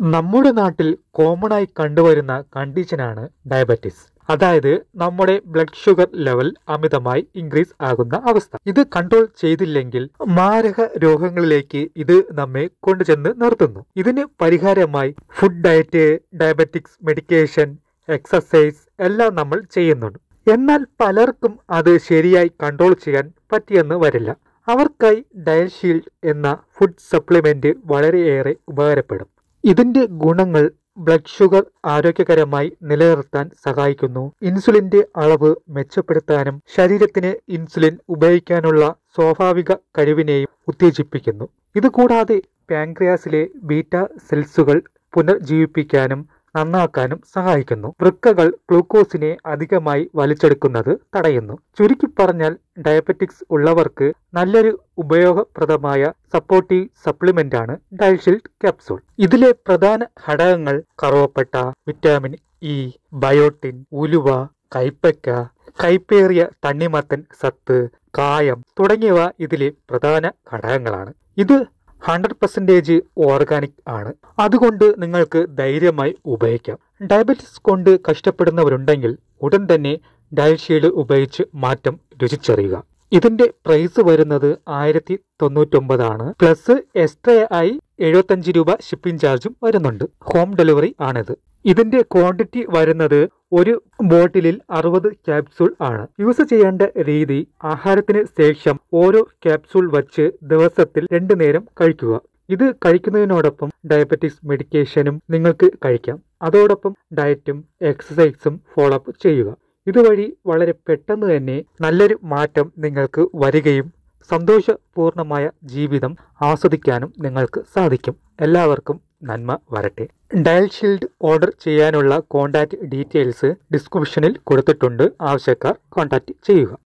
നമ്മുടെ നാട്ടിൽ കോമൺ ആയി കണ്ടുവരുന്ന കണ്ടീഷനാണ് ഡയബറ്റിസ് അതായത് നമ്മുടെ ബ്ലഡ് ഷുഗർ ലെവൽ അമിതമായി ഇൻക്രീസ് ആകുന്ന അവസ്ഥ ഇത് കൺട്രോൾ ചെയ്തില്ലെങ്കിൽ മാരക രോഗങ്ങളിലേക്ക് ഇത് നമ്മെ കൊണ്ടുചെന്ന് നിർത്തുന്നു ഇതിന് പരിഹാരമായി food diet diabetics medication exercise എല്ലാം നമ്മൾ ചെയ്യുന്നുണ്ട് എന്നാൽ പലർക്കും അത് ശരിയായി കൺട്രോൾ ചെയ്യാൻ പറ്റിയെന്ന് വരില്ല അവർക്കായി ഡയൽ ഷീൽഡ് എന്ന ഫുഡ് സപ്ലിമെന്റ് വളരെയേറെ ഉപകാരപ്പെടും ഇതിന്റെ ഗുണങ്ങൾ ബ്ലഡ് ഷുഗർ ആരോഗ്യകരമായി നിലനിർത്താൻ സഹായിക്കുന്നു ഇൻസുലിന്റെ അളവ് മെച്ചപ്പെടുത്താനും ശരീരത്തിന് ഇൻസുലിൻ ഉപയോഗിക്കാനുള്ള സ്വാഭാവിക കഴിവിനെയും ഉത്തേജിപ്പിക്കുന്നു ഇതുകൂടാതെ പാൻക്രിയാസിലെ ബീറ്റ സെൽസുകൾ പുനർജീവിപ്പിക്കാനും നന്നാക്കാനും സഹായിക്കുന്നു വൃക്കകൾ ഗ്ലൂക്കോസിനെ അധികമായി വലിച്ചെടുക്കുന്നത് തടയുന്നു ചുരുക്കി പറഞ്ഞാൽ ഡയബറ്റിക്സ് ഉള്ളവർക്ക് നല്ലൊരു ഉപയോഗപ്രദമായ സപ്പോർട്ടീവ് സപ്ലിമെന്റ് ആണ് ഡയൽഷീൽഡ് ക്യാപ്സൂൾ ഇതിലെ പ്രധാന ഘടകങ്ങൾ കറുവപ്പട്ട വിറ്റാമിൻ ഇ ബയോട്ടിൻ ഉലുവ കൈപ്പയ്ക്ക കൈപ്പേറിയ തണ്ണിമത്തൻ സത്ത് കായം തുടങ്ങിയവ ഇതിലെ പ്രധാന ഘടകങ്ങളാണ് ഇത് ഹൺഡ്രഡ് പെർസെൻറ്റേജ് ഓർഗാനിക് ആണ് അതുകൊണ്ട് നിങ്ങൾക്ക് ധൈര്യമായി ഉപയോഗിക്കാം ഡയബറ്റിസ് കൊണ്ട് കഷ്ടപ്പെടുന്നവരുണ്ടെങ്കിൽ ഉടൻ തന്നെ ഡയൽഷീൽഡ് ഉപയോഗിച്ച് മാറ്റം രുചിച്ചറിയുക ഇതിന്റെ പ്രൈസ് വരുന്നത് ആയിരത്തി തൊണ്ണൂറ്റൊമ്പതാണ് പ്ലസ് എക്സ്ട്രാ ആയി എഴുപത്തഞ്ച് രൂപ ഷിപ്പിംഗ് ചാർജും വരുന്നുണ്ട് ഹോം ഡെലിവറി ആണിത് ഇതിന്റെ ക്വാണ്ടിറ്റി വരുന്നത് ഒരു ബോട്ടിലിൽ അറുപത് ക്യാപ്സൂൾ ആണ് യൂസ് ചെയ്യേണ്ട രീതി ആഹാരത്തിന് ശേഷം ഓരോ ക്യാപ്സൂൾ വച്ച് ദിവസത്തിൽ രണ്ടു നേരം കഴിക്കുക ഇത് കഴിക്കുന്നതിനോടൊപ്പം ഡയബറ്റിക്സ് മെഡിക്കേഷനും നിങ്ങൾക്ക് കഴിക്കാം അതോടൊപ്പം ഡയറ്റും എക്സസൈസും ഫോളോ അപ്പ് ചെയ്യുക ഇതുവഴി വളരെ പെട്ടെന്ന് തന്നെ നല്ലൊരു മാറ്റം നിങ്ങൾക്ക് വരികയും സന്തോഷപൂർണമായ ജീവിതം ആസ്വദിക്കാനും നിങ്ങൾക്ക് സാധിക്കും എല്ലാവർക്കും നന്മ വരട്ടെ ഡയൽ ഷീൽഡ് ഓർഡർ ചെയ്യാനുള്ള കോൺടാക്റ്റ് ഡീറ്റെയിൽസ് ഡിസ്ക്രിപ്ഷനിൽ കൊടുത്തിട്ടുണ്ട് ആവശ്യക്കാർ കോൺടാക്റ്റ് ചെയ്യുക